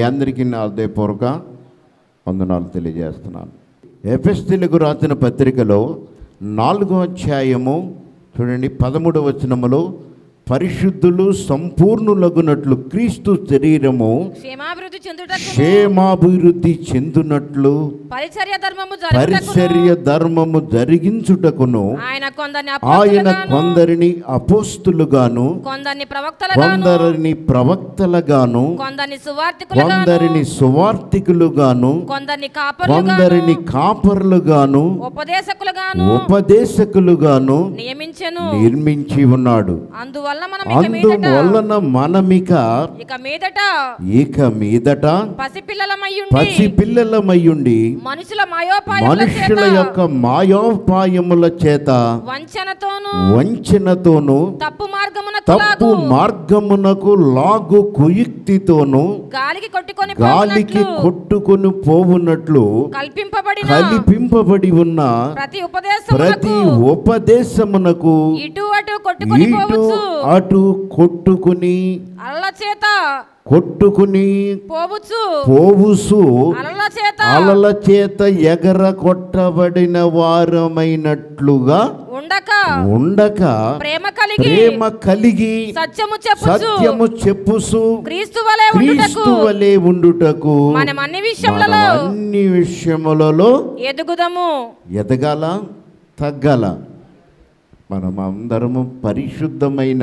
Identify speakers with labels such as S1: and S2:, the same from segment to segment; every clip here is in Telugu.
S1: అందరికీ నా హృదయపూర్వక వందనాలు తెలియజేస్తున్నాను ఎఫెస్తిలకు రాసిన పత్రికలో నాలుగో అధ్యాయము చూడండి పదమూడవ వచనములో పరిశుద్ధులు సంపూర్ణులగునట్లు క్రీస్తు శరీరము
S2: క్షేమాభివృద్ధి చెందుటకు
S1: క్షేమాభివృద్ధి చెందునట్లు
S2: పరిచర్య ధర్మము జరుగుటకును
S1: పరిచర్య ధర్మము జరిగించుటకును
S2: ఆయన కొందరిని
S1: ఆయన
S2: అపోస్తలుగాను,
S1: కొందరిని అపోస్తులుగాను
S2: కొందరిని ప్రవక్తలుగాను
S1: కొందరిని ప్రవక్తలుగాను
S2: కొందరిని సువార్థికులుగాను
S1: కొందరిని సువార్థికులుగాను
S2: కొందరిని కాపరులుగాను
S1: కొందరిని కాపర్లుగాను
S2: ఉపదేశకులుగాను
S1: ఉపదేశకులుగాను
S2: నియమించెను
S1: నిర్మించి ఉన్నాడు
S2: అందువల్ల మనం ఇక మీదట
S1: అందువలన మనమిక
S2: ఇక మీదట
S1: ఇక మీదట
S2: పసిపిల్లలమయ్యుండి
S1: పసి పిల్లలమయ్యుండి
S2: మనుషుల మాయోపాయముల
S1: మనుషుల
S2: చేత
S1: యొక్క మాయోపాయముల చేత
S2: వంచనతోను
S1: వంచనతోను
S2: తప్పు మార్గమునకు
S1: తప్పు
S2: లాగు
S1: మార్గమునకు లాగు కుయుక్తితోను
S2: గాలికి కొట్టుకొని
S1: గాలికి
S2: పోవునట్లు
S1: కొట్టుకొని పోవునట్లు
S2: కల్పింపబడిన
S1: కలిపింపబడి ఉన్న
S2: ప్రతి ఉపదేశమునకు
S1: ప్రతి ఉపదేశమునకు
S2: ఇటు అటు కొట్టుకొని
S1: ఇటు
S2: పోవచ్చు
S1: అటు కొట్టుకుని
S2: అలల చేత
S1: కొట్టుకుని
S2: పోవచ్చు
S1: పోవుసు
S2: అలల చేత
S1: అలల చేత ఎగర కొట్టబడిన వారమైనట్లుగా
S2: ఉండక
S1: ఉండక
S2: ప్రేమ కలిగి
S1: ప్రేమ కలిగి
S2: సత్యము చెప్పుచు
S1: సత్యము చెప్పుసు
S2: క్రీస్తు వలె ఉండుటకు
S1: క్రీస్తు వలె ఉండుటకు
S2: మనం అన్ని
S1: మనం
S2: విషయములలో
S1: అన్ని విషయములలో
S2: ఎదుగుదము
S1: ఎదగాల తగ్గాల మనం అందరము పరిశుద్ధమైన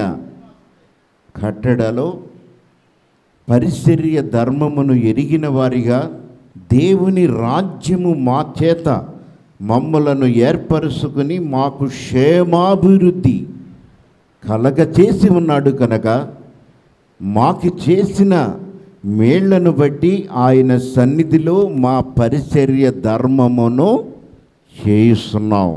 S1: కట్టడలో పరిచర్య ధర్మమును ఎరిగిన వారిగా దేవుని రాజ్యము మా చేత మమ్మలను ఏర్పరుచుకుని మాకు క్షేమాభివృద్ధి కలగచేసి ఉన్నాడు కనుక మాకు చేసిన మేళ్లను బట్టి ఆయన సన్నిధిలో మా పరిచర్య ధర్మమును చేయిస్తున్నాం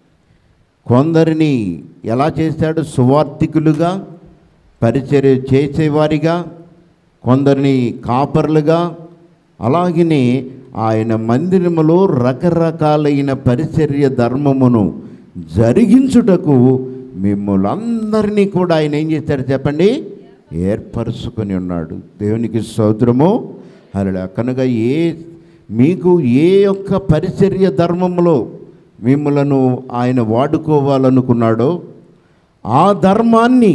S1: కొందరిని ఎలా చేశాడు సువార్థికులుగా పరిచర్య చేసేవారిగా కొందరిని కాపర్లుగా అలాగనే ఆయన మందిరములో రకరకాలైన పరిచర్య ధర్మమును జరిగించుటకు మిమ్మల్ని అందరినీ కూడా ఆయన ఏం చేశాడు చెప్పండి ఏర్పరుచుకొని ఉన్నాడు దేవునికి స్తోత్రము అలా కనుక ఏ మీకు ఏ యొక్క పరిచర్య ధర్మములో మిమ్మలను ఆయన వాడుకోవాలనుకున్నాడో ఆ ధర్మాన్ని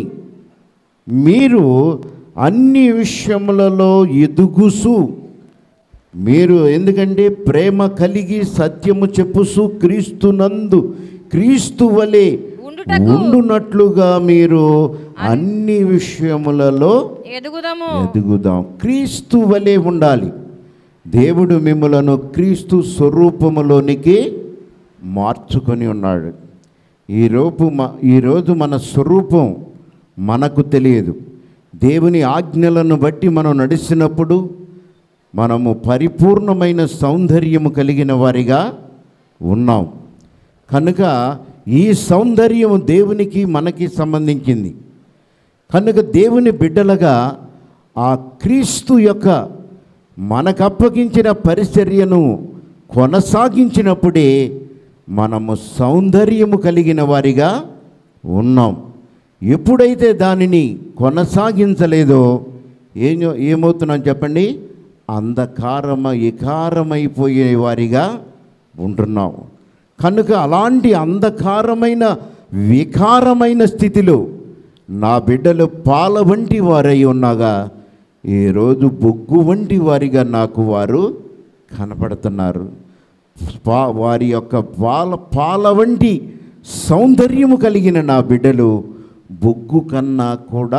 S1: మీరు అన్ని విషయములలో ఎదుగుసు మీరు ఎందుకంటే ప్రేమ కలిగి సత్యము చెప్పుసు క్రీస్తునందు క్రీస్తు వలె
S2: ఉండుటకు
S1: ఉండునట్లుగా మీరు అన్ని విషయములలో
S2: ఎదుగుదము
S1: ఎదుగుదాం క్రీస్తు వలె ఉండాలి దేవుడు మిమ్మలను క్రీస్తు స్వరూపములోనికి మార్చుకొని ఉన్నాడు ఈరోజు మ ఈరోజు మన స్వరూపం మనకు తెలియదు దేవుని ఆజ్ఞలను బట్టి మనం నడిచినప్పుడు మనము పరిపూర్ణమైన సౌందర్యము కలిగిన వారిగా ఉన్నాం కనుక ఈ సౌందర్యం దేవునికి మనకి సంబంధించింది కనుక దేవుని బిడ్డలుగా ఆ క్రీస్తు యొక్క మనకు అప్పగించిన పరిచర్యను కొనసాగించినప్పుడే మనము సౌందర్యము కలిగిన వారిగా ఉన్నాం ఎప్పుడైతే దానిని కొనసాగించలేదో ఏం ఏమవుతున్నాం చెప్పండి అంధకారమ వికారమైపోయే వారిగా ఉంటున్నాం కనుక అలాంటి అంధకారమైన వికారమైన స్థితిలో నా బిడ్డలు పాల వంటి వారై ఉన్నాగా ఈరోజు బొగ్గు వంటి వారిగా నాకు వారు కనపడుతున్నారు పా వారి యొక్క పాల పాల వంటి సౌందర్యము కలిగిన నా బిడ్డలు బొగ్గు కన్నా కూడా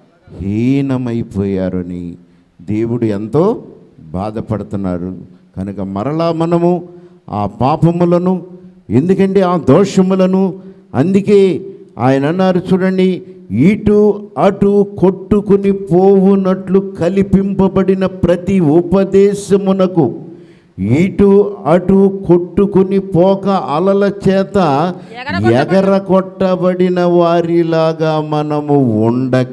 S1: హీనమైపోయారని దేవుడు ఎంతో బాధపడుతున్నారు కనుక మరలా మనము ఆ పాపములను ఎందుకంటే ఆ దోషములను అందుకే ఆయన అన్నారు చూడండి ఇటు అటు కొట్టుకుని పోవునట్లు కలిపింపబడిన ప్రతి ఉపదేశమునకు ఇటు అటు కొట్టుకుని పోక అలల చేత ఎగర కొట్టబడిన వారిలాగా మనము ఉండక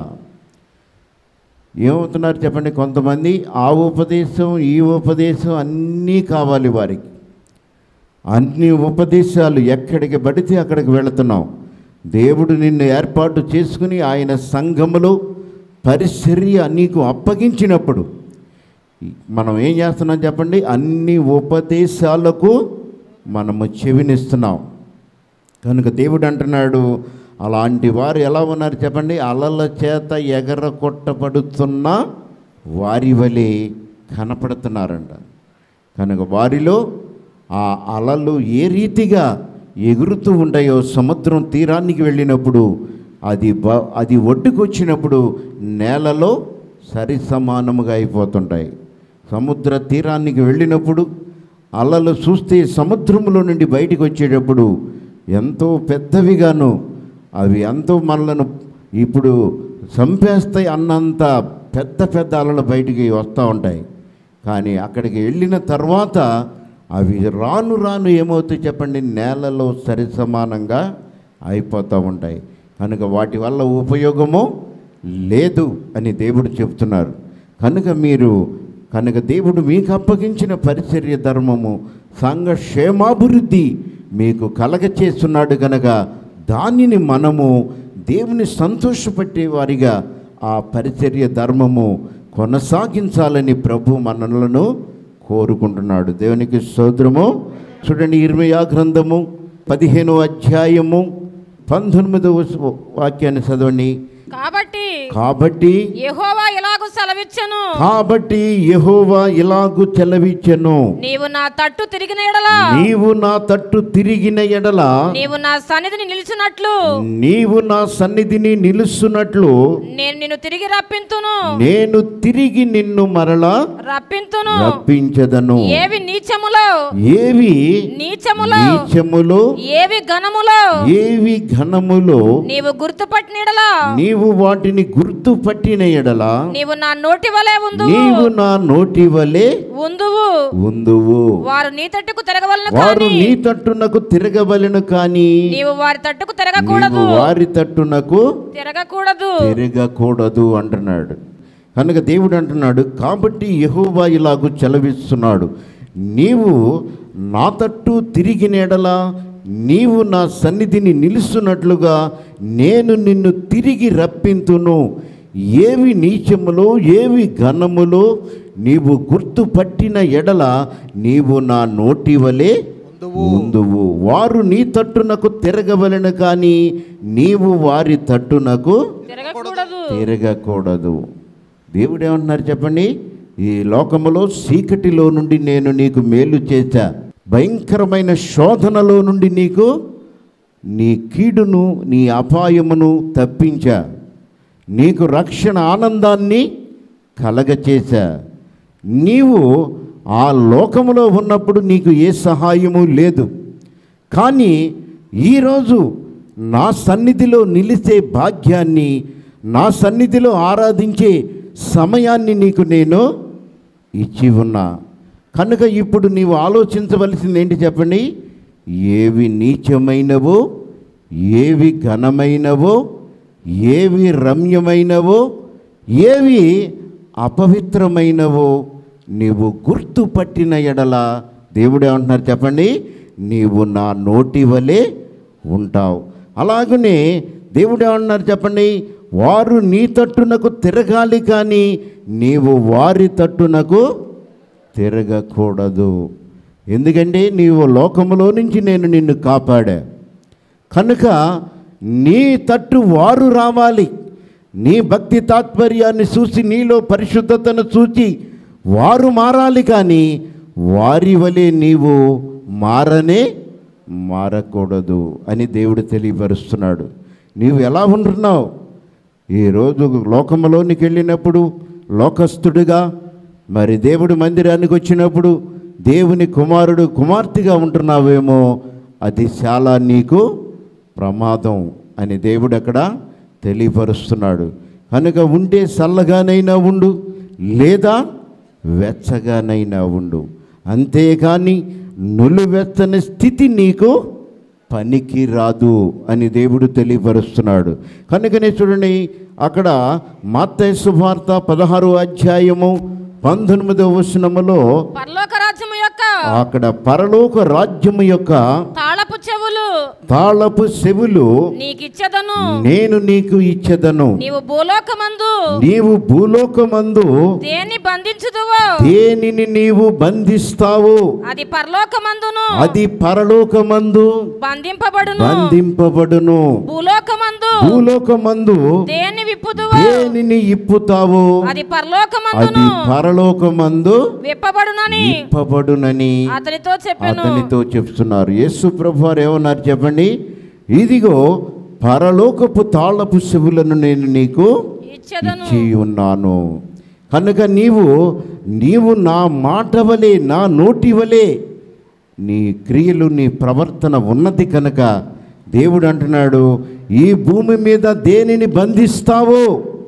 S1: ఏమవుతున్నారు చెప్పండి కొంతమంది ఆ ఉపదేశం ఈ ఉపదేశం అన్నీ కావాలి వారికి అన్ని ఉపదేశాలు ఎక్కడికి పడితే అక్కడికి వెళుతున్నాం దేవుడు నిన్ను ఏర్పాటు చేసుకుని ఆయన సంఘములో పరిచర్య నీకు అప్పగించినప్పుడు మనం ఏం చేస్తున్నాం చెప్పండి అన్ని ఉపదేశాలకు మనము చెవినిస్తున్నాం కనుక దేవుడు అంటున్నాడు అలాంటి వారు ఎలా ఉన్నారు చెప్పండి అలల చేత ఎగర కొట్టబడుతున్న వారి వలె కనపడుతున్నారంట కనుక వారిలో ఆ అలలు ఏ రీతిగా ఎగురుతూ ఉంటాయో సముద్రం తీరానికి వెళ్ళినప్పుడు అది బ అది ఒడ్డుకొచ్చినప్పుడు నేలలో సరి సమానముగా అయిపోతుంటాయి సముద్ర తీరానికి వెళ్ళినప్పుడు అలలు చూస్తే సముద్రంలో నుండి బయటికి వచ్చేటప్పుడు ఎంతో పెద్దవిగాను అవి ఎంతో మనలను ఇప్పుడు చంపేస్తాయి అన్నంత పెద్ద పెద్ద అలలు బయటికి వస్తూ ఉంటాయి కానీ అక్కడికి వెళ్ళిన తర్వాత అవి రాను రాను ఏమవుతాయి చెప్పండి నేలలో సరి సమానంగా అయిపోతూ ఉంటాయి కనుక వాటి వల్ల ఉపయోగము లేదు అని దేవుడు చెప్తున్నారు కనుక మీరు కనుక దేవుడు మీకు అప్పగించిన పరిచర్య ధర్మము సంఘ క్షేమాభివృద్ధి మీకు కలగచేస్తున్నాడు కనుక దానిని మనము దేవుని సంతోషపెట్టే వారిగా ఆ పరిచర్య ధర్మము కొనసాగించాలని ప్రభు మనలను కోరుకుంటున్నాడు దేవునికి స్తోత్రము చూడండి ఇర్మయా గ్రంథము పదిహేను అధ్యాయము పంతొమ్మిదవ వాక్యాన్ని చదవండి
S2: కాబట్టి
S1: కాబట్టి
S2: యెహోవా ఇలాగు సెలవిచ్చెను
S1: కాబట్టి యెహోవా ఇలాగు చెలవిచ్చెను
S2: నీవు నా తట్టు తిరిగిన ఎడలా
S1: నీవు నా తట్టు తిరిగిన ఎడల
S2: నీవు నా సన్నిధిని నిలిచినట్లు
S1: నీవు నా సన్నిధిని నిలుస్తున్నట్లు
S2: నేను నిన్ను తిరిగి రప్పింతును
S1: నేను తిరిగి నిన్ను మరలా
S2: రప్పింతును
S1: రప్పించదను
S2: ఏవి నీచములో
S1: ఏవి
S2: నీచములో
S1: నీచములో
S2: ఏవి ఘనములో
S1: ఏవి ఘనములో
S2: నీవు గుర్తుపట్టినడలా
S1: నీవు వాటిని గుర్తు పట్టిన ఎడల
S2: నీవు నా నోటి వలె ఉందు
S1: నీవు నా నోటి వలె
S2: ఉందువు
S1: ఉందువు
S2: వారు నీ తట్టుకు తిరగవలను
S1: వారు
S2: కానీ
S1: నీ తట్టునకు తిరగవలెను కానీ
S2: నీవు వారి తట్టుకు
S1: నీవు
S2: తిరగకూడదు
S1: వారి తట్టునకు
S2: తిరగకూడదు
S1: తిరగకూడదు అంటున్నాడు కనుక దేవుడు అంటున్నాడు కాబట్టి యెహోవా ఇలాగు చెలవిస్తున్నాడు నీవు నా తట్టు తిరిగిన ఎడల నీవు నా సన్నిధిని నిలుస్తున్నట్లుగా నేను నిన్ను తిరిగి రప్పింతును ఏవి నీచములో ఏవి ఘనములో నీవు గుర్తుపట్టిన ఎడల నీవు నా నోటి వలె ఉందువు వారు నీ తట్టునకు తిరగవలెను కానీ నీవు వారి తట్టునకు
S2: తిరగకూడదు
S1: తిరగకూడదు దేవుడు ఏమంటున్నారు చెప్పండి ఈ లోకములో చీకటిలో నుండి నేను నీకు మేలు చేశా భయంకరమైన శోధనలో నుండి నీకు నీ కీడును నీ అపాయమును తప్పించా నీకు రక్షణ ఆనందాన్ని కలగచేశా నీవు ఆ లోకములో ఉన్నప్పుడు నీకు ఏ సహాయము లేదు కానీ ఈరోజు నా సన్నిధిలో నిలిచే భాగ్యాన్ని నా సన్నిధిలో ఆరాధించే సమయాన్ని నీకు నేను ఇచ్చి ఉన్నా కనుక ఇప్పుడు నీవు ఆలోచించవలసింది ఏంటి చెప్పండి ఏవి నీచమైనవో ఏవి ఘనమైనవో ఏవి రమ్యమైనవో ఏవి అపవిత్రమైనవో నీవు గుర్తుపట్టిన ఎడల దేవుడు ఏమంటున్నారు చెప్పండి నీవు నా నోటి వలె ఉంటావు అలాగనే దేవుడు ఏమన్నారు చెప్పండి వారు నీ తట్టునకు తిరగాలి కానీ నీవు వారి తట్టునకు తిరగకూడదు ఎందుకంటే నీవు లోకములో నుంచి నేను నిన్ను కాపాడా కనుక నీ తట్టు వారు రావాలి నీ భక్తి తాత్పర్యాన్ని చూసి నీలో పరిశుద్ధతను చూచి వారు మారాలి కానీ వారి వలె నీవు మారనే మారకూడదు అని దేవుడు తెలియపరుస్తున్నాడు నీవు ఎలా ఉంటున్నావు ఈరోజు లోకంలోనికి వెళ్ళినప్పుడు లోకస్తుడిగా మరి దేవుడి మందిరానికి వచ్చినప్పుడు దేవుని కుమారుడు కుమార్తెగా ఉంటున్నావేమో అది చాలా నీకు ప్రమాదం అని దేవుడు అక్కడ తెలియపరుస్తున్నాడు కనుక ఉంటే చల్లగానైనా ఉండు లేదా వెచ్చగానైనా ఉండు అంతేకాని నులువెచ్చని స్థితి నీకు పనికి రాదు అని దేవుడు తెలియపరుస్తున్నాడు కనుకనే చూడండి అక్కడ మత్తయి సువార్త పదహారు అధ్యాయము పంతొమ్మిదవ వచనములో
S2: పరలోక రాజ్యము యొక్క
S1: అక్కడ పరలోక రాజ్యము యొక్క
S2: తాళపు చెవులు
S1: తాళపు చెవులు
S2: నీకిచ్చదను
S1: నేను నీకు ఇచ్చెదను
S2: నీవు భూలోకమందు
S1: నీవు భూలోకమందు
S2: దేన్ని బంధించుదువో
S1: దేనిని నీవు బంధిస్తావు
S2: అది పరలోకమందును
S1: అది పరలోకమందు
S2: బంధింపబడును
S1: బంధింపబడును
S2: భూలోకమందు
S1: భూలోకమందు
S2: దేన్ని విప్పుదువో
S1: దేనిని ఇప్పుతావు
S2: అది
S1: అది
S2: పరలోకమందును
S1: పరలోకమందు
S2: విప్పబడునని
S1: ఇప్పబడునని
S2: అతనితో చెప్పాను
S1: అతనితో చెప్తున్నారు యేసు ప్రభు వారు ఏమన్నారు చెప్పండి ఇదిగో పరలోకపు తాళపు చెవులను నేను నీకు
S2: ఇచ్చేదను
S1: ఇచ్చి ఉన్నాను కనుక నీవు నీవు నా మాట వలె నా నోటి వలె నీ క్రియలు నీ ప్రవర్తన ఉన్నది కనుక దేవుడు అంటున్నాడు ఈ భూమి మీద దేనిని బంధిస్తావో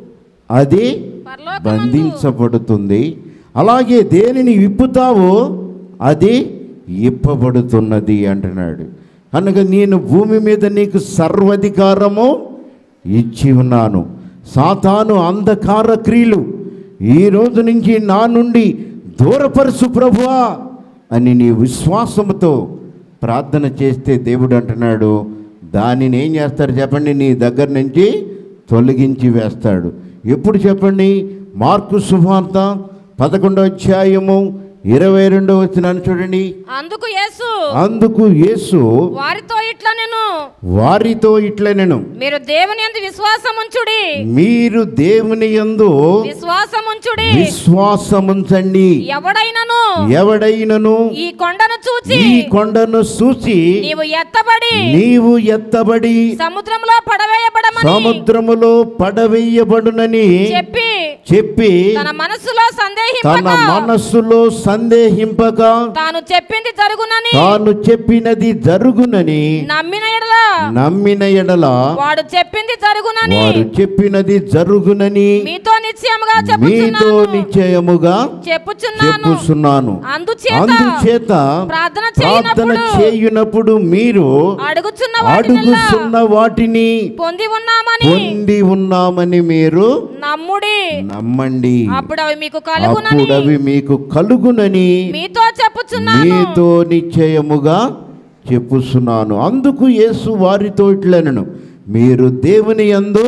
S1: అది
S2: పరలోకమందు
S1: బంధించబడుతుంది అలాగే దేనిని విప్పుతావో అది ఇప్పబడుతున్నది అంటున్నాడు కనుక నేను భూమి మీద నీకు సర్వధికారము ఇచ్చి ఉన్నాను సాతాను అంధకార క్రియలు ఈ రోజు నుంచి నా నుండి దూరపరుసు ప్రభువా అని నీ విశ్వాసముతో ప్రార్థన చేస్తే దేవుడు అంటున్నాడు దానిని ఏం చేస్తారు చెప్పండి నీ దగ్గర నుంచి తొలగించి వేస్తాడు ఎప్పుడు చెప్పండి మార్కు సువార్త పదకొండో అధ్యాయము ఇరవై రెండో వచ్చినాను చూడండి
S2: అందుకు యేసు
S1: అందుకు యేసు
S2: వారితో ఇట్లా నేను
S1: వారితో ఇట్లా నేను
S2: మీరు దేవుని యందు విశ్వాసముంచుడి
S1: మీరు దేవుని యందు
S2: విశ్వాసముంచుడి
S1: విశ్వాసముంచండి
S2: ఎవడైనను
S1: ఎవడైనను
S2: ఈ కొండను చూచి
S1: ఈ కొండను చూసి
S2: నీవు ఎత్తబడి
S1: నీవు ఎత్తబడి
S2: సముద్రంలో పడవేయబడమని
S1: సముద్రములో పడవేయబడునని
S2: చెప్పి
S1: చెప్పి
S2: తన మనస్సులో
S1: తన
S2: సందేహింపక
S1: మనస్సులో సందేహింపక
S2: తాను చెప్పింది జరుగునని
S1: తాను చెప్పినది జరుగునని
S2: నమ్మిన ఎడల
S1: నమ్మిన ఎడల
S2: వాడు చెప్పింది జరుగునని
S1: వారు చెప్పినది జరుగునని
S2: మీతో నిశ్చయముగా
S1: మీతో
S2: చెప్పుచున్నాను
S1: నిశ్చయముగా
S2: చెప్పుచున్నాను
S1: చెప్పుచున్నాను
S2: అందుచేత
S1: అందుచేత
S2: ప్రార్థన
S1: ప్రార్థన
S2: చేయనప్పుడు
S1: చేయునప్పుడు మీరు
S2: అడుగుచున్న వాటినల్లా
S1: అడుగుతున్న వాటిని
S2: పొంది ఉన్నామని
S1: పొంది ఉన్నామని మీరు
S2: నమ్ముడి
S1: నమ్మండి
S2: అప్పుడు అవి మీకు కలుగునని
S1: అప్పుడు అవి మీకు కలుగునని
S2: మీతో చెప్పుచున్నాను
S1: మీతో నిశ్చయముగా చెప్పుచున్నాను అందుకు యేసు వారితో ఇట్లనను మీరు దేవుని యందు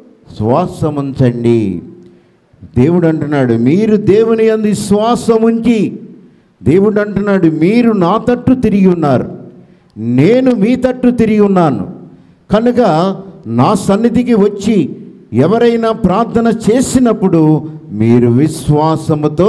S1: శ్వాసముంచండి దేవుడు అంటున్నాడు మీరు దేవుని యందు శ్వాసం ఉంచి దేవుడు అంటున్నాడు మీరు నా తట్టు తిరిగి ఉన్నారు నేను మీ తట్టు తిరిగి ఉన్నాను కనుక నా సన్నిధికి వచ్చి ఎవరైనా ప్రార్థన చేసినప్పుడు మీరు విశ్వాసముతో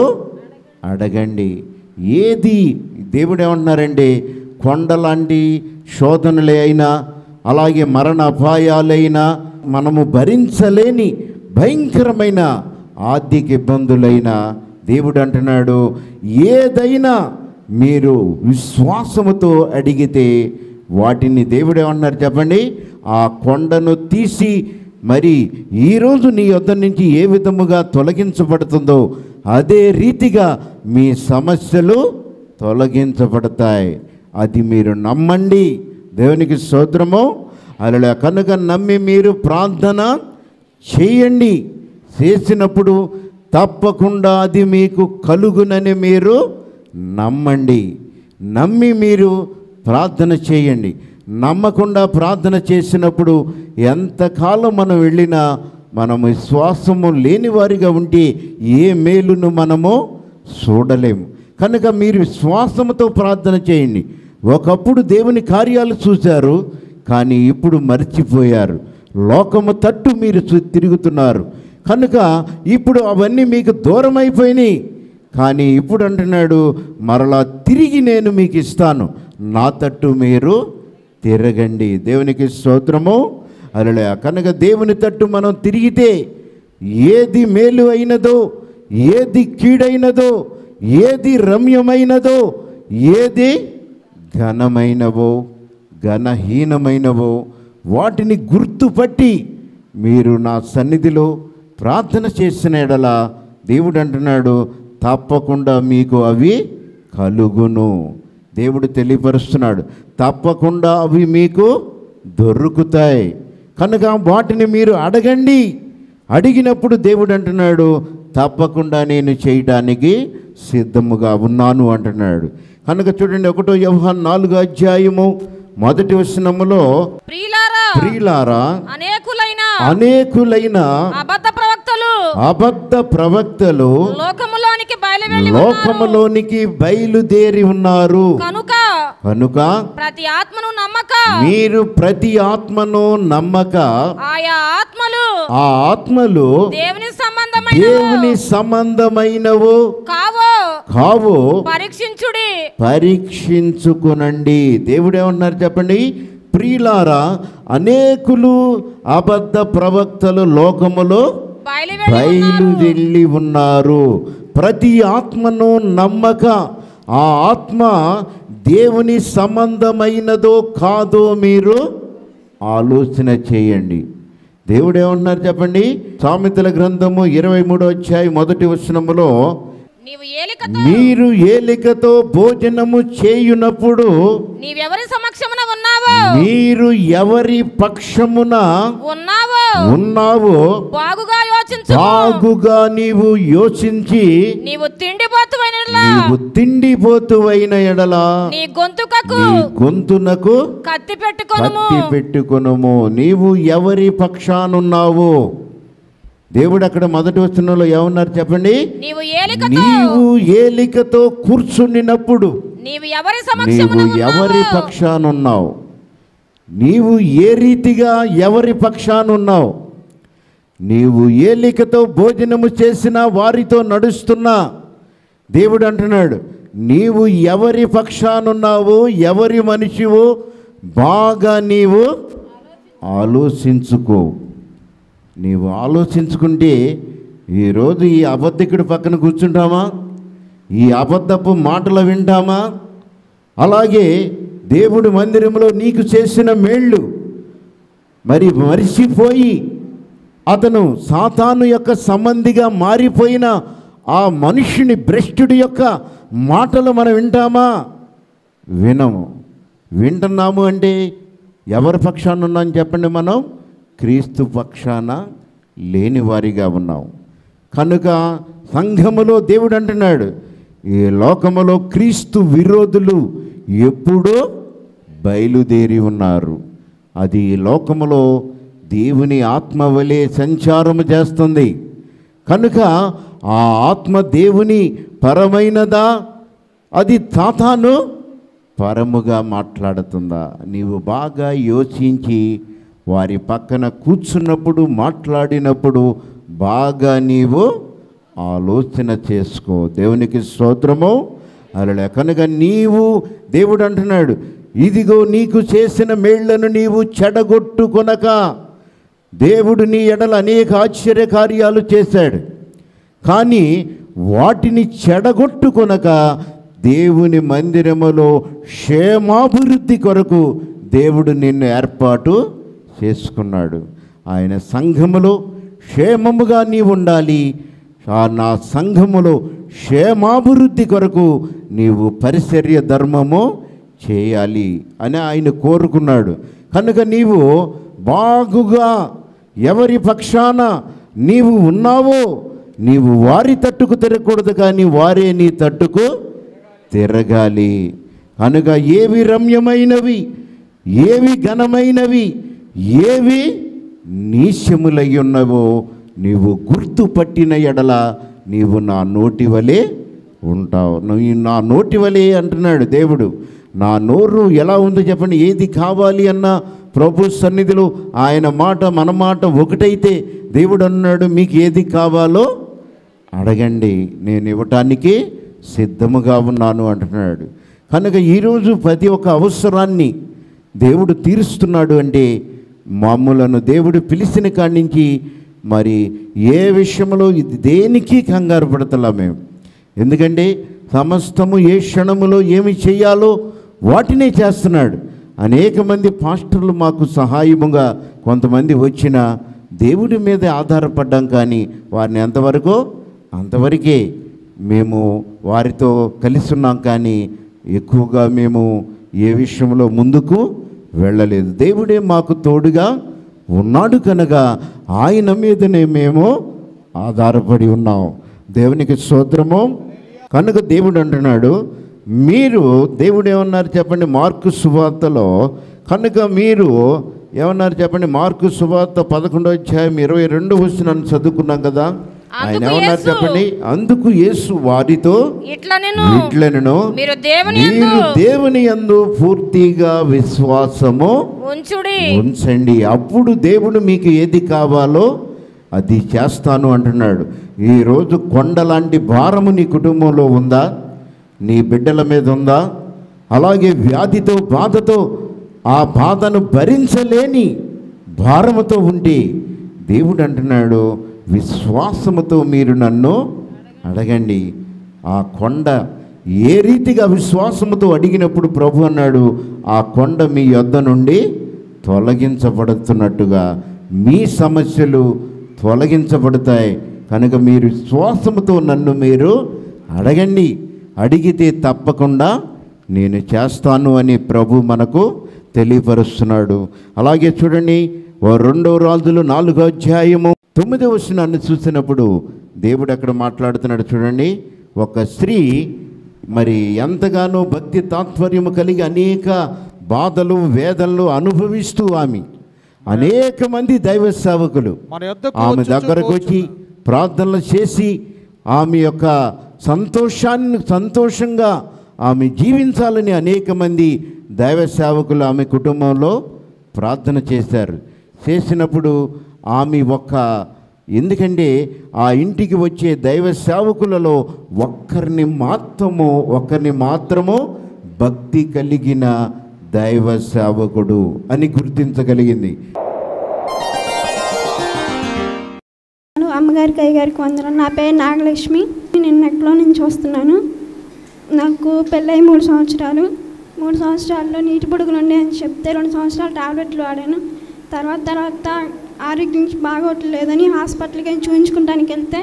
S1: అడగండి ఏది దేవుడు ఏమంటున్నారంటే కొండలాంటి శోధనలే అయినా అలాగే మరణ అపాయాలైనా మనము భరించలేని భయంకరమైన ఆర్థిక ఇబ్బందులైనా దేవుడు అంటున్నాడు ఏదైనా మీరు విశ్వాసముతో అడిగితే వాటిని దేవుడు ఏమన్నారు చెప్పండి ఆ కొండను తీసి మరి ఈరోజు నీ యొద్ద నుంచి ఏ విధముగా తొలగించబడుతుందో అదే రీతిగా మీ సమస్యలు తొలగించబడతాయి అది మీరు నమ్మండి దేవునికి స్తోత్రము అలా కనుక నమ్మి మీరు ప్రార్థన చేయండి చేసినప్పుడు తప్పకుండా అది మీకు కలుగునని మీరు నమ్మండి నమ్మి మీరు ప్రార్థన చేయండి నమ్మకుండా ప్రార్థన చేసినప్పుడు ఎంతకాలం మనం వెళ్ళినా మనం విశ్వాసము లేని వారిగా ఉంటే ఏ మేలును మనము చూడలేము కనుక మీరు విశ్వాసముతో ప్రార్థన చేయండి ఒకప్పుడు దేవుని కార్యాలు చూశారు కానీ ఇప్పుడు మర్చిపోయారు లోకము తట్టు మీరు చు- తిరుగుతున్నారు కనుక ఇప్పుడు అవన్నీ మీకు దూరం అయిపోయినాయి కానీ ఇప్పుడు అంటున్నాడు మరలా తిరిగి నేను మీకు ఇస్తాను నా తట్టు మీరు తిరగండి దేవునికి స్తోత్రము అలా కనుక దేవుని తట్టు మనం తిరిగితే ఏది మేలు అయినదో ఏది కీడైనదో ఏది రమ్యమైనదో ఏది ఘనమైనవో ఘనహీనమైనవో వాటిని గుర్తుపట్టి మీరు నా సన్నిధిలో ప్రార్థన చేసిన ఎడల దేవుడు అంటున్నాడు తప్పకుండా మీకు అవి కలుగును దేవుడు తెలియపరుస్తున్నాడు తప్పకుండా అవి మీకు దొరుకుతాయి కనుక వాటిని మీరు అడగండి అడిగినప్పుడు దేవుడు అంటున్నాడు తప్పకుండా నేను చేయడానికి సిద్ధముగా ఉన్నాను అంటున్నాడు కనుక చూడండి ఒకటో వ్యవహాన్ నాలుగో అధ్యాయము మొదటి వచనములో
S2: ప్రియులారా
S1: ప్రియులారా
S2: అనేకులైన
S1: అనేకులైన
S2: అబద్ధ ప్రవక్తలు
S1: అబద్ధ ప్రవక్తలు
S2: లోకములోనికి బయలువెళ్ళి ఉన్నారు.
S1: లోకములోనికి బయలుదేరి ఉన్నారు
S2: కనుక
S1: కనుక
S2: ప్రతి ఆత్మను నమ్మక
S1: మీరు ప్రతి ఆత్మను నమ్మక
S2: ఆయా ఆత్మలు
S1: ఆ ఆత్మలు
S2: దేవుని సంబంధమైన
S1: దేవుని సంబంధమైనవు
S2: కావో
S1: కావు
S2: పరీక్షించుడి
S1: పరీక్షించుకునండి దేవుడు ఏమన్నారు చెప్పండి ప్రియులారా అనేకులు అబద్ధ ప్రవక్తలు లోకములో
S2: బయలువెళ్ళి ఉన్నారు.
S1: బయలుదేరి ఉన్నారు ప్రతి ఆత్మను నమ్మక ఆ ఆత్మ దేవుని సంబంధమైనదో కాదో మీరు ఆలోచన చేయండి దేవుడు ఏమంటున్నారు చెప్పండి సామెతల గ్రంథము ఇరవై మూడో అధ్యాయం మొదటి వచనములో
S2: నీవు ఏలికతో
S1: మీరు ఏలికతో భోజనము చేయునప్పుడు
S2: నీవెవరి సమక్షమున ఉన్నావో
S1: మీరు ఎవరి పక్షమున
S2: ఉన్నావో
S1: ఉన్నావో
S2: బాగుగా యోచించు
S1: బాగుగా నీవు యోచించి
S2: నీవు తిండిపోతువైన
S1: నీవు తిండిపోతువైన ఎడల
S2: నీ గొంతుకకు
S1: నీ గొంతునకు
S2: కత్తి పెట్టుకొనుము
S1: కత్తి పెట్టుకొనుము నీవు ఎవరి పక్షానున్నావు దేవుడు అక్కడ మొదటి వచనంలో ఏమన్నారు చెప్పండి
S2: నీవు ఏలికతో
S1: నీవు ఏలికతో కూర్చునినప్పుడు
S2: నీవు ఎవరి
S1: నీవు
S2: సమక్షమున
S1: ఎవరి
S2: ఉన్నావో
S1: పక్షానున్నావు నీవు ఏ రీతిగా ఎవరి పక్షానున్నావు నీవు ఏలికతో భోజనము చేసిన వారితో నడుస్తున్నా దేవుడు అంటున్నాడు నీవు ఎవరి పక్షానున్నావు ఎవరి మనిషివో బాగా నీవు ఆలోచించుకో నీవు ఆలోచించుకుంటే ఈరోజు ఈ అబద్ధికుడి పక్కన కూర్చుంటామా ఈ అబద్ధపు మాటలు వింటామా అలాగే దేవుడి మందిరంలో నీకు చేసిన మేళ్ళు మరి మరిచిపోయి అతను సాతాను యొక్క సంబంధిగా మారిపోయిన ఆ మనుష్యుని భ్రష్టుడి యొక్క మాటలు మనం వింటామా వినము వింటున్నాము అంటే ఎవరి పక్షాన ఉన్నాం చెప్పండి మనం క్రీస్తు పక్షాన లేని వారిగా ఉన్నాం కనుక సంఘములో దేవుడు అంటున్నాడు ఈ లోకములో క్రీస్తు విరోధులు ఎప్పుడో బయలుదేరి ఉన్నారు అది ఈ లోకములో దేవుని ఆత్మ వలె సంచారము చేస్తుంది కనుక ఆ ఆత్మ దేవుని పరమైనదా అది తాతాను పరముగా మాట్లాడుతుందా నీవు బాగా యోచించి వారి పక్కన కూర్చున్నప్పుడు మాట్లాడినప్పుడు బాగా నీవు ఆలోచన చేసుకో దేవునికి స్తోత్రము అలా కనుక నీవు దేవుడు అంటున్నాడు ఇదిగో నీకు చేసిన మేళ్లను నీవు చెడగొట్టుకొనక దేవుడు నీ ఎడల అనేక ఆశ్చర్య కార్యాలు చేశాడు కానీ వాటిని చెడగొట్టుకొనక దేవుని మందిరములో క్షేమాభివృద్ధి కొరకు దేవుడు నిన్ను ఏర్పాటు చేసుకున్నాడు ఆయన సంఘములో క్షేమముగా నీ ఉండాలి ఆ నా సంఘములో క్షేమాభివృద్ధి కొరకు నీవు పరిచర్య ధర్మము చేయాలి అని ఆయన కోరుకున్నాడు కనుక నీవు బాగుగా ఎవరి పక్షాన నీవు ఉన్నావో నీవు వారి తట్టుకు తిరగకూడదు కానీ వారే నీ తట్టుకు తిరగాలి కనుక ఏవి రమ్యమైనవి ఏవి ఘనమైనవి ఏవి నీశములై ఉన్నవో నీవు గుర్తుపట్టిన ఎడల నీవు నా నోటి వలె ఉంటావు నువ్వు నా నోటి వలె అంటున్నాడు దేవుడు నా నోరు ఎలా ఉందో చెప్పండి ఏది కావాలి అన్న ప్రభు సన్నిధిలో ఆయన మాట మన మాట ఒకటైతే దేవుడు అన్నాడు మీకు ఏది కావాలో అడగండి నేను ఇవ్వటానికి సిద్ధముగా ఉన్నాను అంటున్నాడు కనుక ఈరోజు ప్రతి ఒక్క అవసరాన్ని దేవుడు తీరుస్తున్నాడు అంటే మామూలను దేవుడు పిలిచిన కాడి నుంచి మరి ఏ విషయంలో ఇది దేనికి కంగారు పడతలా మేము ఎందుకంటే సమస్తము ఏ క్షణములో ఏమి చేయాలో వాటినే చేస్తున్నాడు అనేక మంది పాస్టర్లు మాకు సహాయముగా కొంతమంది వచ్చిన దేవుడి మీద ఆధారపడ్డాం కానీ వారిని ఎంతవరకు అంతవరకే మేము వారితో కలిసి ఉన్నాం కానీ ఎక్కువగా మేము ఏ విషయంలో ముందుకు వెళ్ళలేదు దేవుడే మాకు తోడుగా ఉన్నాడు కనుక ఆయన మీదనే మేము ఆధారపడి ఉన్నాం దేవునికి స్తోత్రము కనుక దేవుడు అంటున్నాడు మీరు దేవుడు ఏమన్నారు చెప్పండి మార్కు సువార్తలో కనుక మీరు ఏమన్నారు చెప్పండి మార్కు సువార్త పదకొండో అధ్యాయం ఇరవై రెండు వచ్చిన చదువుకున్నాం కదా ఆయన
S2: అందుకు
S1: ఏమన్నారు
S2: యేసు,
S1: చెప్పండి అందుకు యేసు వారితో
S2: ఇట్లా నేను
S1: ఇట్లనను
S2: మీరు దేవుని
S1: మీరు
S2: యందు
S1: దేవుని యందు పూర్తిగా విశ్వాసము
S2: ఉంచుడి
S1: ఉంచండి అప్పుడు దేవుడు మీకు ఏది కావాలో అది చేస్తాను అంటున్నాడు ఈరోజు కొండ లాంటి భారము నీ కుటుంబంలో ఉందా నీ బిడ్డల మీద ఉందా అలాగే వ్యాధితో బాధతో ఆ బాధను భరించలేని భారముతో ఉంటే దేవుడు అంటున్నాడు విశ్వాసముతో మీరు నన్ను అడగండి ఆ కొండ ఏ రీతిగా విశ్వాసముతో అడిగినప్పుడు ప్రభు అన్నాడు ఆ కొండ మీ యొద్ద నుండి తొలగించబడుతున్నట్టుగా మీ సమస్యలు తొలగించబడతాయి కనుక మీరు విశ్వాసముతో నన్ను మీరు అడగండి అడిగితే తప్పకుండా నేను చేస్తాను అని ప్రభు మనకు తెలియపరుస్తున్నాడు అలాగే చూడండి ఓ రెండో రాజులు నాలుగో అధ్యాయము తొమ్మిదో వచనాన్ని చూసినప్పుడు దేవుడు అక్కడ మాట్లాడుతున్నాడు చూడండి ఒక స్త్రీ మరి ఎంతగానో భక్తి తాత్పర్యము కలిగి అనేక బాధలు వేదనలు అనుభవిస్తూ ఆమె అనేక మంది దైవ సేవకులు
S3: మన యొద్దకు
S1: ఆమె
S3: వచ్చుచు
S1: దగ్గరకు వచ్చి ప్రార్థనలు చేసి ఆమె యొక్క సంతోషాన్ని సంతోషంగా ఆమె జీవించాలని అనేక మంది దైవ సేవకులు ఆమె కుటుంబంలో ప్రార్థన చేశారు చేసినప్పుడు ఆమె ఒక్క ఎందుకంటే ఆ ఇంటికి వచ్చే దైవ సేవకులలో ఒక్కరిని మాత్రము ఒక్కరిని మాత్రము భక్తి కలిగిన దైవ సేవకుడు అని గుర్తించగలిగింది
S4: నేను అమ్మగారికి అయ్యగారికి వందనం నా పేరు నాగలక్ష్మి నేను నెక్లో నుంచి వస్తున్నాను నాకు పెళ్ళై మూడు సంవత్సరాలు మూడు సంవత్సరాల్లో నీటి పొడుగులు ఉన్నాయని చెప్తే రెండు సంవత్సరాలు టాబ్లెట్లు వాడాను తర్వాత తర్వాత ఆరోగ్యం బాగోట్లేదని హాస్పిటల్కి వెళ్ళి చూపించుకుంటానికి వెళ్తే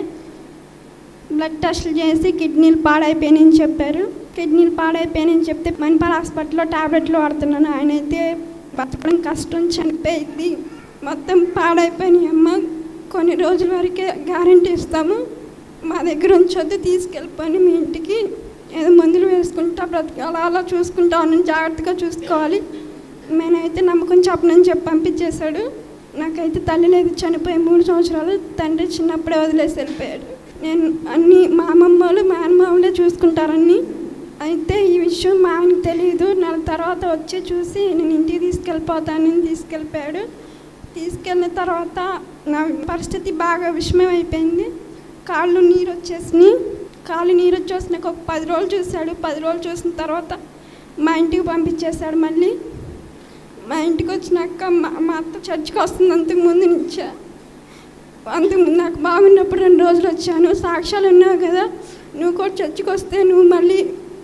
S4: బ్లడ్ టెస్టులు చేసి కిడ్నీలు పాడైపోయినాయని చెప్పారు కిడ్నీలు పాడైపోయినాయని చెప్తే మణిపాల్ హాస్పిటల్లో టాబ్లెట్లు వాడుతున్నాను ఆయన అయితే బతకడం కష్టం చనిపోయింది మొత్తం పాడైపోయినాయి అమ్మ కొన్ని రోజుల వరకే గ్యారంటీ ఇస్తాము మా దగ్గర ఉంచొద్దు తీసుకెళ్ళిపోయి మీ ఇంటికి ఏదో మందులు వేసుకుంటా బ్రతికి అలా అలా చూసుకుంటా ఉన్నాను జాగ్రత్తగా చూసుకోవాలి నేనైతే నమ్మకం చెప్పనని చెప్పి పంపించేశాడు నాకైతే తల్లి లేదు చనిపోయి మూడు సంవత్సరాలు తండ్రి చిన్నప్పుడే వదిలేసి వెళ్ళిపోయాడు నేను అన్ని మా అమ్మమ్మలు మా అమ్మమ్మలే చూసుకుంటారని అయితే ఈ విషయం మా ఆయనకి తెలియదు నెల తర్వాత వచ్చి చూసి నేను ఇంటికి తీసుకెళ్ళిపోతానని తీసుకెళ్ళిపోయాడు తీసుకెళ్ళిన తర్వాత నా పరిస్థితి బాగా విషమం అయిపోయింది కాళ్ళు నీరు వచ్చేసినాయి కాళ్ళు నీరు వచ్చేసి నాకు ఒక పది రోజులు చూశాడు పది రోజులు చూసిన తర్వాత మా ఇంటికి పంపించేశాడు మళ్ళీ మా ఇంటికి వచ్చినాక మా మా అత్త చర్చికి వస్తుంది అంతకు ముందు నుంచే అంతకుముందు నాకు బాగున్నప్పుడు రెండు రోజులు వచ్చాను సాక్ష్యాలు ఉన్నావు కదా నువ్వు కూడా చర్చికి వస్తే నువ్వు మళ్ళీ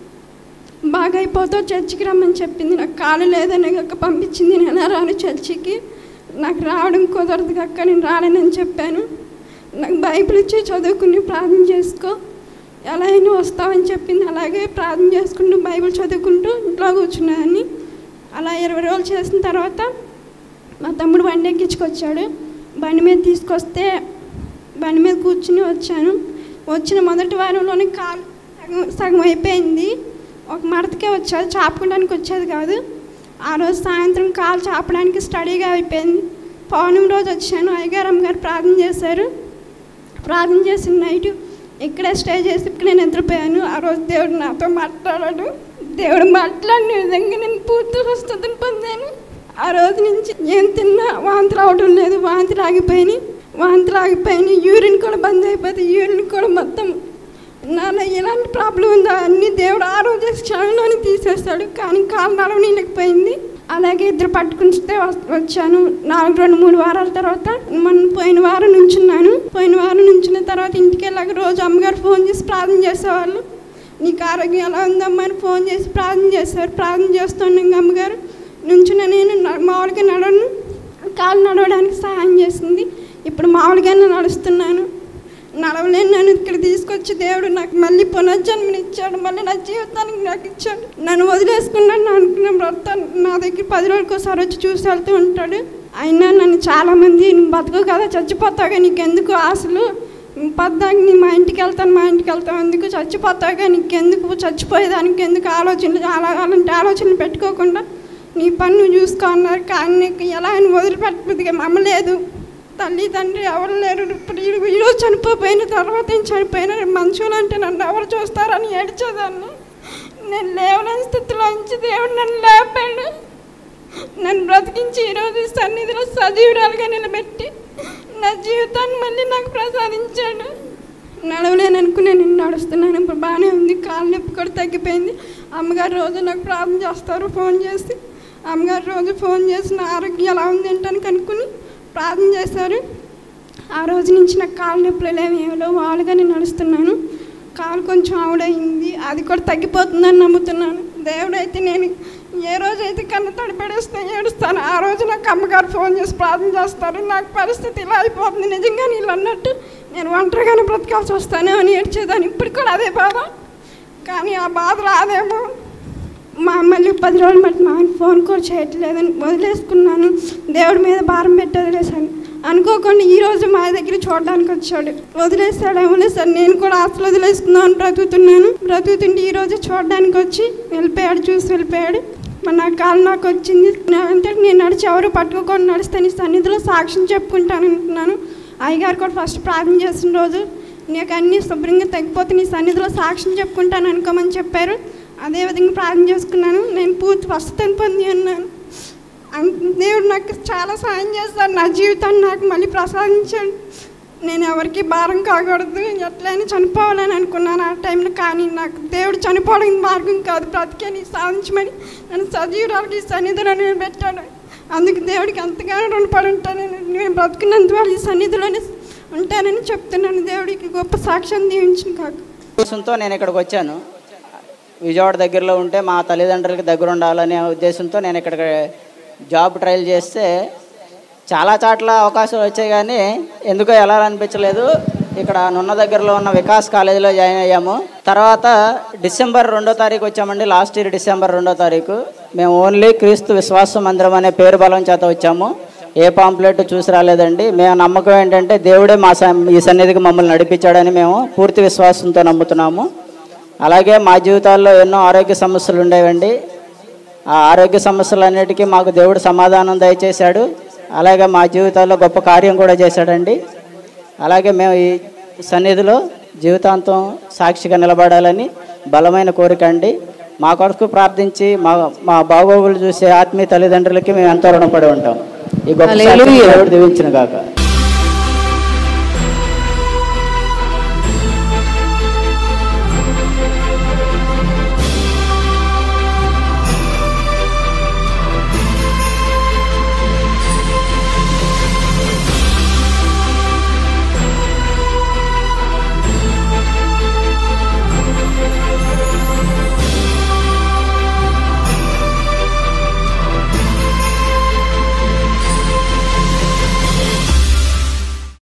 S4: బాగా అయిపోతావు చర్చికి రమ్మని చెప్పింది నాకు కాలు లేదని కక్క పంపించింది నేను రాను చర్చికి నాకు రావడం కుదరదు కక్క నేను రాలేనని చెప్పాను నాకు బైబిల్ ఇచ్చి చదువుకుని ప్రార్థన చేసుకో ఎలా అయినా వస్తావని చెప్పింది అలాగే ప్రార్థన చేసుకుంటూ బైబిల్ చదువుకుంటూ ఇంట్లో కూర్చున్నాను అలా ఇరవై రోజులు చేసిన తర్వాత మా తమ్ముడు బండి ఎక్కించుకొచ్చాడు బండి మీద తీసుకొస్తే బండి మీద కూర్చుని వచ్చాను వచ్చిన మొదటి వారంలోనే కాలు సగం సగం అయిపోయింది ఒక మడతకే వచ్చేది చాపుకోవడానికి వచ్చేది కాదు ఆ రోజు సాయంత్రం కాలు చాపడానికి స్టడీగా అయిపోయింది పౌర్ణమి రోజు వచ్చాను అయ్యగారు గారు ప్రార్థన చేశారు ప్రార్థన చేసిన నైట్ ఇక్కడే స్టే చేసి ఇక్కడే నిద్రపోయాను ఆ రోజు దేవుడు నాతో మాట్లాడాడు దేవుడు మాట్లాడిన విధంగా నేను పూర్తి స్వస్థతను పొందాను ఆ రోజు నుంచి ఏం తిన్నా వాంతి రావడం లేదు వాంతి ఆగిపోయినాయి వాంతి ఆగిపోయినాయి యూరిన్ కూడా బంద్ అయిపోతే యూరిన్ కూడా మొత్తం నాలో ఎలాంటి ప్రాబ్లం ఉందో అన్ని దేవుడు ఆ రోజు క్షణంలోనే తీసేస్తాడు కానీ కాలు నడవనీయలేకపోయింది అలాగే ఇద్దరు పట్టుకుంటే వచ్చాను నాలుగు రెండు మూడు వారాల తర్వాత మొన్న పోయిన వారం నుంచున్నాను పోయిన వారం నుంచిన తర్వాత ఇంటికి వెళ్ళాక రోజు అమ్మగారు ఫోన్ చేసి ప్రార్థన చేసేవాళ్ళు నీకు ఆరోగ్యం ఎలా ఉందమ్మా అని ఫోన్ చేసి ప్రార్థన చేశారు ప్రార్థన చేస్తున్నాం అమ్మగారు నుంచున్న నేను న- మామూలుగా నడవను కాలు నడవడానికి సహాయం చేసింది ఇప్పుడు మామూలుగానే నడుస్తున్నాను నడవలేను నన్ను ఇక్కడ తీసుకొచ్చి దేవుడు నాకు మళ్ళీ పునర్జన్మనిచ్చాడు మళ్ళీ నా జీవితానికి నాకు ఇచ్చాడు నన్ను వదిలేసుకున్నాను నా అనుకున్న భర్త నా దగ్గర పది రోజులకి ఒకసారి వచ్చి చూసి వెళ్తూ ఉంటాడు అయినా నన్ను చాలామంది నువ్వు బతుకు కదా చచ్చిపోతాగా నీకు ఎందుకు ఆశలు పద్దాకి నీ మా ఇంటికి వెళ్తాను మా ఇంటికి వెళ్తాను ఎందుకు చచ్చిపోతావుగా నీకెందుకు చచ్చిపోయేదానికి ఎందుకు ఆలోచనలు అలా అలాంటి ఆలోచనలు పెట్టుకోకుండా నీ పని నువ్వు చూసుకో అన్నారు కానీ నీకు ఎలా అని వదిలిపెట్టబుద్దిగా మమ్మలేదు తల్లి తండ్రి ఎవరు లేరు ఇప్పుడు ఈ- ఈరోజు చనిపోయిన తర్వాత ఏం చనిపోయిన మనుషులు అంటే నన్ను ఎవరు చూస్తారని ఏడ్చేదాన్ని నేను లేవలేని స్థితిలో నుంచి దేవుడు నన్ను లేపాడు నన్ను బ్రతికించి ఈరోజు ఈ సన్నిధిలో సజీవురాలుగా నిలబెట్టి నా జీవితాన్ని మళ్ళీ నాకు ప్రసాదించాడు నడవలేను అనుకుని నేను నడుస్తున్నాను ఇప్పుడు బాగానే ఉంది కాలు నొప్పి కూడా తగ్గిపోయింది అమ్మగారు రోజు నాకు ప్రార్థన చేస్తారు ఫోన్ చేసి అమ్మగారు రోజు ఫోన్ చేసి నా ఆరోగ్యం ఎలా ఉంది ఏంటని కనుక్కుని ప్రార్థన చేశారు ఆ రోజు నుంచి నాకు కాలు నొప్పులు లేవు ఏమో వాళ్ళుగా నేను నడుస్తున్నాను కాలు కొంచెం ఆవిడయింది అది కూడా తగ్గిపోతుందని నమ్ముతున్నాను దేవుడైతే నేను ఏ రోజైతే కన్ను తడిపడేస్తే ఏడుస్తాను ఆ రోజు నాకు అమ్మగారు ఫోన్ చేసి ప్రార్థన చేస్తారు నాకు పరిస్థితి ఇలా అయిపోతుంది నిజంగా నీళ్ళు అన్నట్టు నేను ఒంటరిగానే బ్రతకాల్సి వస్తాను అని ఏడ్చేదాన్ని ఇప్పుడు కూడా అదే బాధ కానీ ఆ బాధ రాదేమో మా మళ్ళీ పది రోజులు బట్టి మా ఆయన ఫోన్ కూడా చేయట్లేదని వదిలేసుకున్నాను దేవుడి మీద భారం పెట్టి వదిలేశాను అనుకోకుండా ఈ రోజు మా దగ్గర చూడడానికి వచ్చాడు వదిలేస్తాడేమో సార్ నేను కూడా ఆస్తులు వదిలేసుకుందామని బ్రతుకుతున్నాను బ్రతుకుతుంటే ఈ రోజు చూడడానికి వచ్చి వెళ్ళిపోయాడు చూసి వెళ్ళిపోయాడు మరి నా కాలు నాకు వచ్చింది నా- అంటే నేను నడిచి ఎవరు పట్టుకోకుండా నడిస్తే నీ సన్నిధిలో సాక్ష్యం చెప్పుకుంటాను అంటున్నాను అయ్యగారు కూడా ఫస్ట్ ప్రార్థన చేసిన రోజు నీకు అన్నీ శుభ్రంగా తగ్గిపోతే నీ సన్నిధిలో సాక్ష్యం చెప్పుకుంటాను అనుకోమని చెప్పారు అదే విధంగా ప్రార్థన చేసుకున్నాను నేను పూర్తి స్వస్థతను పొంది ఉన్నాను అం- దేవుడు నాకు చాలా సాయం చేస్తాడు నా జీవితాన్ని నాకు మళ్ళీ ప్రసాదించాడు నేను ఎవరికి భారం కాకూడదు ఎట్లయినా చనిపోవాలని అనుకున్నాను ఆ టైంలో కానీ నాకు దేవుడు చనిపోవడం మార్గం కాదు బ్రతికేని సాధించమని నన్ను సజీవురాలకి సన్నిధిలో నేను పెట్టాడు అందుకు దేవుడికి అంతగానో రుణపడి ఉంటాను నేను బ్రతుకున్నందువల్ల ఈ సన్నిధిలోనే ఉంటానని చెప్తున్నాను దేవుడికి గొప్ప సాక్ష్యం దీవించిన కాక
S3: ఉద్దేశంతో నేను ఇక్కడికి వచ్చాను విజయవాడ దగ్గరలో ఉంటే మా తల్లిదండ్రులకి దగ్గర ఉండాలనే ఉద్దేశంతో నేను ఇక్కడ జాబ్ ట్రయల్ చేస్తే చాలా చాట్ల అవకాశాలు వచ్చాయి కానీ ఎందుకో ఎలా అనిపించలేదు ఇక్కడ నున్న దగ్గరలో ఉన్న వికాస్ కాలేజీలో జాయిన్ అయ్యాము తర్వాత డిసెంబర్ రెండో తారీఖు వచ్చామండి లాస్ట్ ఇయర్ డిసెంబర్ రెండో తారీఖు మేము ఓన్లీ క్రీస్తు విశ్వాస మందిరం అనే పేరు బలం చేత వచ్చాము ఏ పాంప్లెట్ చూసి రాలేదండి మేము నమ్మకం ఏంటంటే దేవుడే మా సన్- ఈ సన్నిధికి మమ్మల్ని నడిపించాడని మేము పూర్తి విశ్వాసంతో నమ్ముతున్నాము అలాగే మా జీవితాల్లో ఎన్నో ఆరోగ్య సమస్యలు ఉండేవండి ఆ ఆరోగ్య సమస్యలన్నిటికీ మాకు దేవుడు సమాధానం దయచేశాడు అలాగే మా జీవితాల్లో గొప్ప కార్యం కూడా చేశాడండి అలాగే మేము ఈ సన్నిధిలో జీవితాంతం సాక్షిగా నిలబడాలని బలమైన కోరిక అండి మా కొరకు ప్రార్థించి మా మా బాగోగులు చూసే ఆత్మీయ తల్లిదండ్రులకి మేము ఎంతో రుణపడి ఉంటాం ఈ గొప్ప సాక్ష్యం దేవుడు దీవించిన కాక